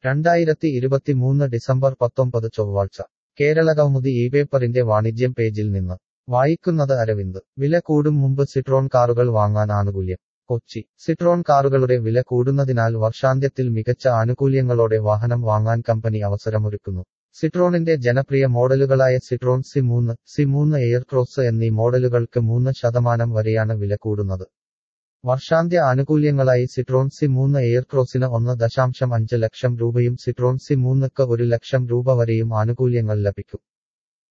രണ്ടായിരത്തി ഇരുപത്തിമൂന്ന് ഡിസംബർ പത്തൊമ്പത് ചൊവ്വാഴ്ച കേരളകൗമുദി ഈ പേപ്പറിന്റെ വാണിജ്യം പേജിൽ നിന്ന് വായിക്കുന്നത് അരവിന്ദ് വില കൂടും മുമ്പ് സിട്രോൺ കാറുകൾ വാങ്ങാൻ ആനുകൂല്യം കൊച്ചി സിട്രോൺ കാറുകളുടെ വില കൂടുന്നതിനാൽ വർഷാന്ത്യത്തിൽ മികച്ച ആനുകൂല്യങ്ങളോടെ വാഹനം വാങ്ങാൻ കമ്പനി അവസരമൊരുക്കുന്നു സിട്രോണിന്റെ ജനപ്രിയ മോഡലുകളായ സിട്രോൺ സി മൂന്ന് സി മൂന്ന് എയർക്രോസ് എന്നീ മോഡലുകൾക്ക് മൂന്ന് ശതമാനം വരെയാണ് വില കൂടുന്നത് വർഷാന്ത്യ ആനുകൂല്യങ്ങളായി സിട്രോൺ സി മൂന്ന് എയർക്രോസിന് ഒന്ന് ദശാംശം അഞ്ച് ലക്ഷം രൂപയും സിട്രോൺ സി മൂന്നുക്ക് ഒരു ലക്ഷം രൂപ വരെയും ആനുകൂല്യങ്ങൾ ലഭിക്കും